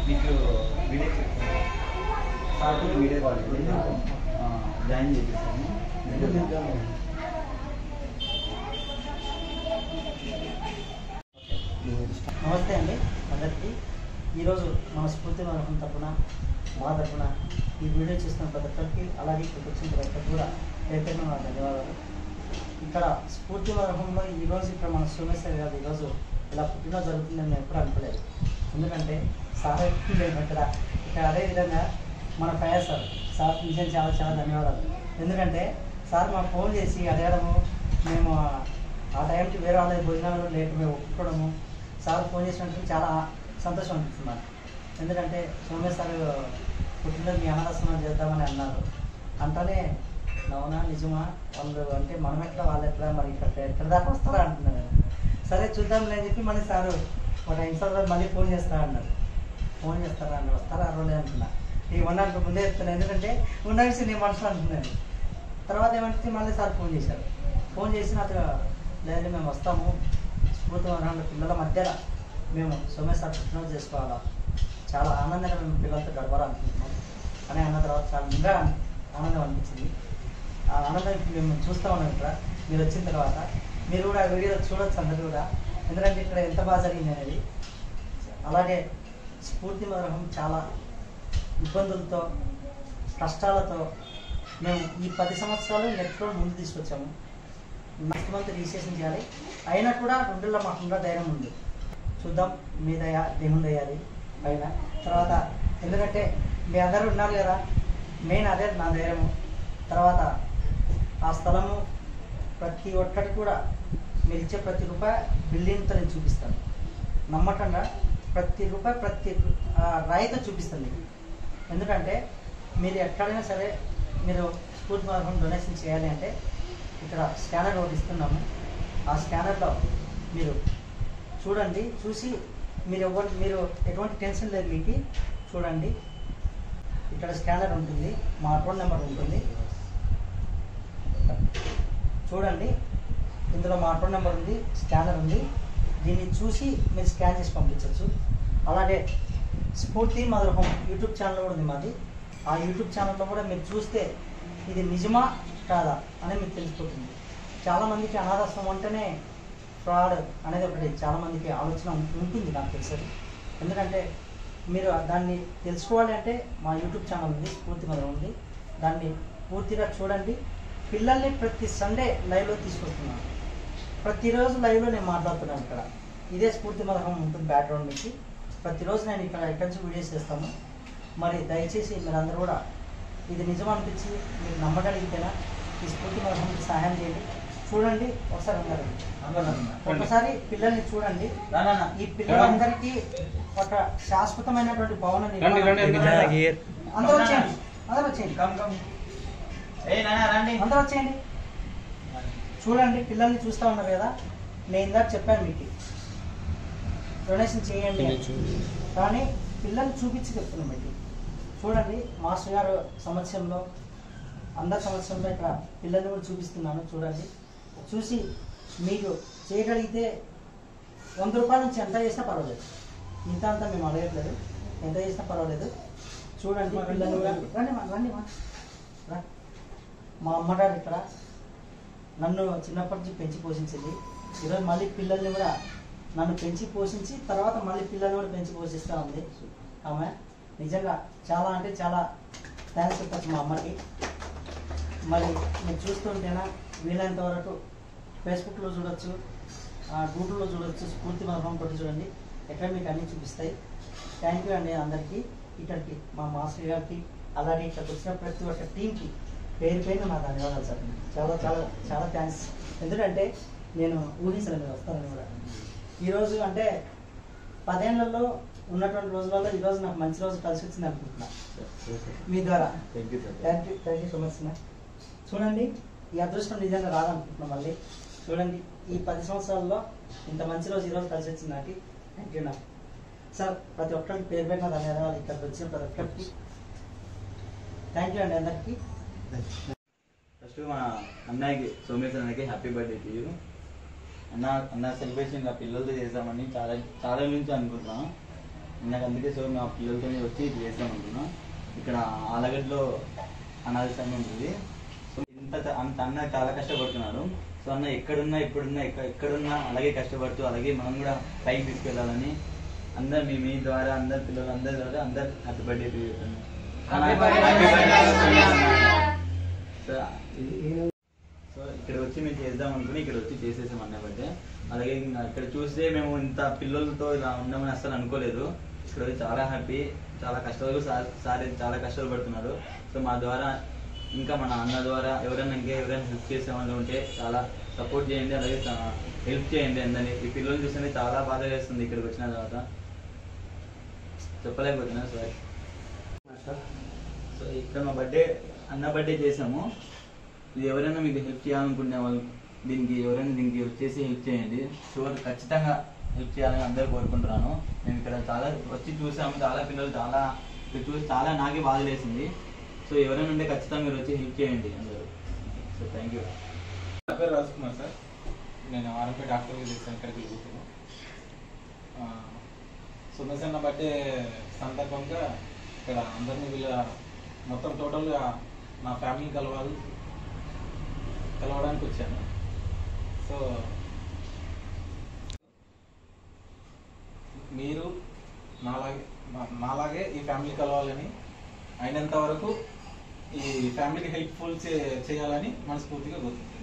మీకు video sir video call చేసి ఆ, జాయిన్ చేపిస్తాము నమస్తే అండి అందరికీ ఈరోజు మన స్ఫూర్తి మనహం తరపున మా తరపున ఈ వీడియో చూస్తున్న ప్రతి ఒక్కరికి అలాగే ఇక్కడికి వచ్చిన ప్రతి ఒక్కరికి కూడా పేపర్ నా ధన్యవాదాలు ఇక్కడ స్ఫూర్తి మనహంలో ఈరోజు ఇక్కడ మన సోమేశ్వరి గారు ఈరోజు ఇలా పుట్టినరోజు జరుగుతుందని మేము ఎప్పుడు అనుకోలేదు ఎందుకంటే సార్ లేదు ఇక్కడ ఇక్కడ అదేవిధంగా మన ఫయర్ సార్ సార్ నిజం చాలా చాలా ధన్యవాదాలు ఎందుకంటే సార్ మాకు ఫోన్ చేసి అడగడము మేము ఆ టైంకి వేరే వాళ్ళ భోజనాలు లేట్ మేము ఒప్పుకోవడము సార్ ఫోన్ చేసినట్టు చాలా సంతోషం అనిపిస్తుంది నాకు ఎందుకంటే సోమేష్ సార్ పుట్టినరోజు మీ అనాథాశ్రమం చేద్దామని అన్నారు అంటనే అవునా నిజమా వాళ్ళు అంటే మనం ఎట్లా వాళ్ళు ఎట్లా మరి ఇక్కడ ఎక్కడ దాకా వస్తారా అంటున్నారు సరే చూద్దాంలే అని చెప్పి మళ్ళీ సారు ఒక ఇన్స్టాగ్రామ్ మళ్ళీ ఫోన్ చేస్తా అన్నారు ఫోన్ చేస్తారా అన్నారు వస్తారా అరవలే అనుకున్నా ఈ ఉండడానికి ముందే చెప్తాను ఎందుకంటే ఉన్న విషయం నేను మనసులో అనుకున్నాను తర్వాత ఏమంటే మళ్ళీ సార్ ఫోన్ చేశారు ఫోన్ చేసి నాకు లేదు మేము వస్తాము స్ఫూర్తి వనరుల పిల్లల మధ్యలో మేము సోమేశ్ సార్ పుట్టినరోజు చేసుకోవాలా చాలా ఆనందంగా మేము పిల్లలతో గడపాలనుకుంటున్నాం అని అన్న తర్వాత చాలా ఇంకా ఆనందం అనిపించింది ఆ ఆనందం మేము చూస్తూ ఉన్నాం ఇక్కడ మీరు వచ్చిన తర్వాత మీరు కూడా ఆ వీడియో చూడొచ్చు అందరు కూడా ఎందుకంటే ఇక్కడ ఎంత బాగా జరిగింది అనేది అలాగే స్ఫూర్తి మదరహం చాలా ఇబ్బందులతో కష్టాలతో మేము ఈ పది సంవత్సరాలు నెట్లో ముందు తీసుకొచ్చాము నెక్స్ట్ మంత్ రిజిస్ట్రేషన్ చేయాలి అయినా కూడా రెండులో మాకు ఇంకా ధైర్యం ఉంది చూద్దాం మీ దయ దేవుని దయాలి పైన తర్వాత ఎందుకంటే మీ అందరూ ఉన్నారు కదా మెయిన్ అదే నా ధైర్యము తర్వాత ఆ స్థలము ప్రతి ఒక్కటి కూడా మీరు ఇచ్చే ప్రతి రూపాయి బిల్డింగ్తో నేను చూపిస్తాను నమ్మకంగా ప్రతి రూపాయి ప్రతి ఆ, రాయితో చూపిస్తాను మీకు ఎందుకంటే మీరు ఎక్కడైనా సరే మీరు స్ఫూర్తి మార్గం డొనేషన్ చేయాలి అంటే ఇక్కడ స్కానర్ ఒకటి ఇస్తున్నాము ఆ స్కానర్లో మీరు చూడండి చూసి మీరు ఎవరు మీరు ఎటువంటి టెన్షన్ లేదు మీకు చూడండి ఇక్కడ స్కానర్ ఉంటుంది మా అకౌంట్ నెంబర్ ఉంటుంది చూడండి ఇందులో మా అకౌంట్ నెంబర్ ఉంది స్కానర్ ఉంది దీన్ని చూసి మీరు స్కాన్ చేసి పంపించవచ్చు అలాగే స్ఫూర్తి మదర్ హోమ్ యూట్యూబ్ ఛానల్ కూడా ఉంది మాది ఆ యూట్యూబ్ ఛానల్లో కూడా మీరు చూస్తే ఇది నిజమా కాదా అనేది మీకు తెలిసిపోతుంది చాలామందికి అనాథాశ్రమం అంటేనే ఫ్రాడ్ అనేది ఒకటి చాలామందికి ఆలోచన ఉం- ఉంటుంది నాకు తెలిసేది ఎందుకంటే మీరు దాన్ని తెలుసుకోవాలి అంటే మా యూట్యూబ్ ఛానల్ ఉంది స్ఫూర్తి మదర్ ఉంది దాన్ని పూర్తిగా చూడండి పిల్లల్ని ప్రతి సండే లైవ్లో తీసుకొస్తున్నాను ప్రతిరోజు లైవ్లో నేను మాట్లాడుతున్నాను ఇక్కడ ఇదే స్ఫూర్తి మదహం ఉంటుంది బ్యాక్గ్రౌండ్ నుంచి ప్రతిరోజు నేను ఇక్కడ ఇక్కడి నుంచి వీడియోస్ చేస్తాను మరి దయచేసి మీరందరూ కూడా ఇది నిజం అనిపించి మీరు నమ్మగలిగితేనా ఈ స్ఫూర్తి మదహంకి సహాయం చేయండి చూడండి ఒకసారి అందరూ ఒకసారి పిల్లల్ని చూడండి ఈ పిల్లలందరికీ ఒక శాశ్వతమైనటువంటి భవనం రండి, రండి, రండి. అందరూ వచ్చేయండి అందరూ వచ్చేయండి కమ్ కమ్ ఏ నాన్న రండి అందరూ వచ్చేయండి చూడండి పిల్లల్ని చూస్తూ ఉన్నారు కదా నేను ఇందాక చెప్పాను మీకు డొనేషన్ చేయండి అని. కానీ పిల్లల్ని చూపించి చెప్తున్నాం మీకు చూడండి మాస్టర్ గారు సంవత్సరంలో అందరి సంవత్సరంలో ఇక్కడ పిల్లల్ని కూడా చూపిస్తున్నాను చూడండి చూసి మీకు చేయగలిగితే వంద రూపాయల నుంచి ఎంత చేసినా పర్వాలేదు ఇంత అంతా మేము అడగట్లేదు ఎంత చేసినా పర్వాలేదు చూడండి పిల్లలు కూడా రండి మా రండి మా రా. మా అమ్మగారు ఇక్కడ నన్ను చిన్నప్పటి నుంచి పెంచి పోషించింది ఈరోజు మళ్ళీ పిల్లల్ని కూడా నన్ను పెంచి పోషించి తర్వాత మళ్ళీ పిల్లల్ని కూడా పెంచి పోషిస్తూ ఉంది ఆమె నిజంగా చాలా అంటే చాలా థ్యాంక్స్ చెప్పచ్చు మా అమ్మకి మరి మీరు చూస్తుంటేనా వీలైనంత వరకు ఫేస్బుక్లో చూడొచ్చు ఆ, గూగుల్లో చూడొచ్చు స్ఫూర్తి మార్గం కొట్టి చూడండి ఎక్కడ మీకు అన్నీ చూపిస్తాయి థ్యాంక్ యూ అండి అందరికీ ఇక్కడికి మా మాస్టర్ గారికి అలాగే ఇక్కడికి వచ్చిన ప్రతి ఒక్క టీంకి పేరు పేరు నా ధన్యవాదాలు సార్ చాలా చాలా చాలా థ్యాంక్స్ ఎందుకంటే నేను ఊహించలేదు మీరు వస్తానని కూడా ఈరోజు అంటే పదేళ్లలో ఉన్నటువంటి రోజులలో ఈరోజు నాకు మంచి రోజు కలిసి వచ్చింది అనుకుంటున్నా మీ ద్వారా thank you sir thank you thank you so much sir చూడండి ఈ అదృష్టం నిజంగా రాదనుకుంటున్నాం మళ్ళీ చూడండి ఈ పది సంవత్సరాల్లో ఇంత మంచి రోజు ఈరోజు కలిసి వచ్చింది నాకు థ్యాంక్ యూ నాకు సార్ ప్రతి ఒక్కరికి పేరు పెట్టిన ధన్యవాదాలు ఇక్కడికి వచ్చిన ప్రతి ఒక్కరికి థ్యాంక్ యూ అండి అందరికీ ఫస్ట్ మా అన్నయ్యకి సోమేశ్వర్ అన్నకి హ్యాపీ బర్త్డే టు యూ అన్న అన్న సెలబ్రేషన్ ఇలా పిల్లలతో చేద్దామని చాలా చాలా నుంచి అనుకుంటున్నాం నాకు అందుకే సో మా పిల్లలతో వచ్చి ఇది చేద్దాం అనుకున్నాం ఇక్కడ ఆలగడ్డలో అనాథ సంఘం ఉంది సో ఇంత అంత అన్న చాలా కష్టపడుతున్నాడు సో అన్న ఎక్కడున్నా ఇప్పుడున్నా ఎక్క- ఎక్కడున్నా అలాగే కష్టపడుతూ అలాగే మనం కూడా పైకి తీసుకెళ్ళాలని అందరు మీ మీ ద్వారా అందరు పిల్లలు అందరి ద్వారా అందరు happy birthday to Happy birthday. So ఇది- సో ఇక్కడ వచ్చి మేము చేద్దాం అనుకుని ఇక్కడ వచ్చి చేసేసాం అన్న బర్త్డే అలాగే ఇంకా ఇక్కడ చూస్తే మేము ఇంత పిల్లలతో ఇలా ఉన్నామని అసలు అనుకోలేదు ఇక్కడ వచ్చి చాలా హ్యాపీ చాలా కష్టాలు సార్ సార్ చాలా కష్టాలు పడుతున్నారు సో మా ద్వారా ఇంకా మన అన్న ద్వారా ఎవరైనా ఇంకా ఎవరైనా హెల్ప్ చేసే వాళ్ళు ఉంటే చాలా సపోర్ట్ చేయండి అలాగే హెల్ప్ చేయండి అందరినీ ఈ పిల్లలు చూస్తుంటే చాలా బాధ వేస్తుంది ఇక్కడికి వచ్చిన తర్వాత చెప్పలేకపోతున్నా సార్ సో ఇక్కడ మా బర్త్డే అన్న బర్త్డే చేసాము ఇది ఎవరైనా మీకు హెల్ప్ చేయాలనుకునే వాళ్ళు దీనికి ఎవరైనా దీనికి వచ్చేసి హెల్ప్ చేయండి షూర్ ఖచ్చితంగా హెల్ప్ చేయాలని అందరూ కోరుకుంటున్నాను మేము ఇక్కడ చాలా వచ్చి చూసాము చాలా పిల్లలు చాలా ఇక్కడ చూసి చాలా నాకే బాధ వేసింది సో ఎవరైనా ఉంటే ఖచ్చితంగా మీరు వచ్చి హెల్ప్ చేయండి అందరూ సో థ్యాంక్ యూ నా పేరు రాజ్ కుమార్ సార్ నేను ఆర్ఎంపీ డాక్టర్ చేశాను ఇక్కడికి కూర్చున్నాను సుమసన్న బట్టే సందర్భంగా ఇక్కడ అందరినీ వీళ్ళ మొత్తం టోటల్గా నా ఫ్యామిలీ కలవాలి కలవడానికి వచ్చాను సో మీరు నాలాగే నా- నాలాగే ఈ ఫ్యామిలీ కలవాలని అయినంత వరకు ఈ ఫ్యామిలీకి హెల్ప్ఫుల్ చేయాలని మనస్ఫూర్తిగా కోరుతున్నాను